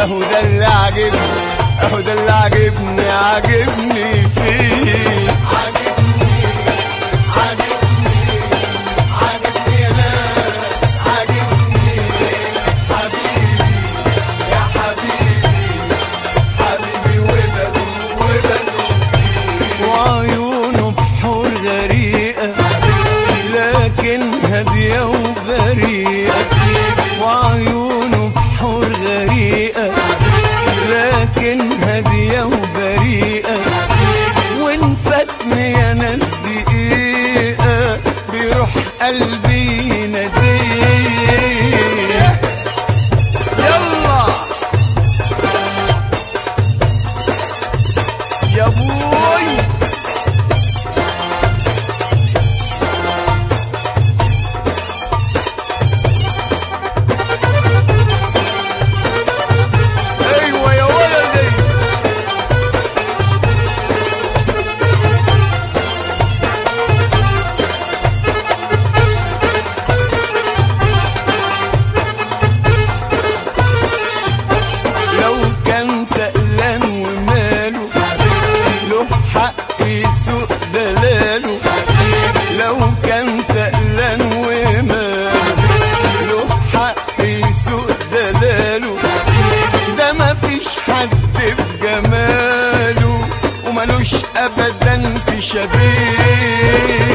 اهو ده اللي عاجبني اهو ده اللي عاجبني عاجبني فيه عاجبني عاجبني عاجبني يا ناس عاجبني حبيبي يا حبيبي حبيبي وبدو وبدو وعيونه بحور غريقة لكن هادية وبريئة وعيونه بحور غريقة لكن هادية وبريئة وان فاتني يا ناس دقيقة بيروح قلبي يناديه يلا يا بوي ايوه يا ولدي لو كان تقلان وماله له حق يسوق دلاله لو كان تقلان وماله له حق يسوق دلاله ده مفيش حد في جماله وملوش ابدا في شبيه